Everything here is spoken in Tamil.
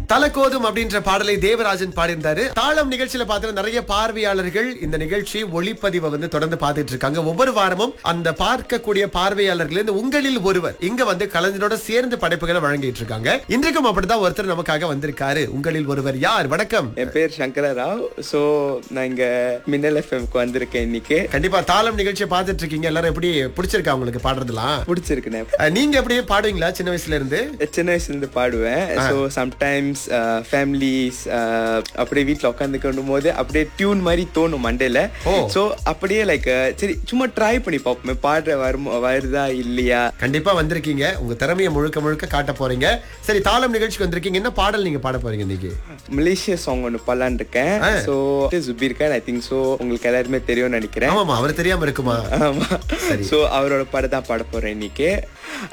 தலக்கோதும் அப்படின்ற பாடலை தேவராஜன் பாடியிருந்தாரு தாளம் நிகழ்ச்சியில பார்த்தா நிறைய பார்வையாளர்கள் இந்த நிகழ்ச்சி ஒளிப்பதிவை வந்து தொடர்ந்து பார்த்துட்டு இருக்காங்க ஒவ்வொரு வாரமும் அந்த பார்க்கக்கூடிய பார்வையாளர்கள் இந்த உங்களில் ஒருவர் இங்க வந்து கலைஞரோட சேர்ந்து படைப்புகளை வழங்கிட்டு இருக்காங்க இன்றைக்கும் அப்படிதான் ஒருத்தர் நமக்காக வந்திருக்காரு உங்களில் ஒருவர் யார் வணக்கம் என் பேர் சங்கர ராவ் ஸோ நான் இங்க மின்னல் எஃப்எம்க்கு வந்திருக்கேன் இன்னைக்கு கண்டிப்பா தாளம் நிகழ்ச்சியை பார்த்துட்டு இருக்கீங்க எல்லாரும் எப்படி பிடிச்சிருக்கா உங்களுக்கு பாடுறதுலாம் பிடிச்சிருக்குண்ணே அஹ், நீங்க எப்படி பாடுவீங்களா சின்ன வயசுல இருந்து சின்ன வயசுல இருந்து பாடுவேன் ஸோ சம்டைம்ஸ் ஃபேமிலிஸ் அப்படியே வீட்டில் உட்காந்துக்கணும் போது அப்படியே டியூன் மாதிரி தோணும் மண்டேல ஓ. ஸோ அப்படியே லைக் சரி சும்மா ட்ரை பண்ணி பார்ப்போமே பாடுற வரும் வருதா இல்லையா கண்டிப்பா வந்திருக்கீங்க உங்க திறமையை முழுக்க முழுக்க காட்ட போறீங்க சரி தாளம் நிகழ்ச்சிக்கு வந்திருக்கீங்க என்ன பாடல் நீங்க பாட போறீங்க இன்னைக்கு மலேசியா சாங் ஒன்று பாடலான்னு இருக்கேன் ஆ. So Zubeer Khan I think so உங்களுக்கு எல்லாருமே தெரியும்னு நினைக்கிறேன் ஆமாமா அவர் தெரியாம இருக்குமா ஆமா ஸோ அவரோட படம் தான் பாட போறேன் இன்னைக்கு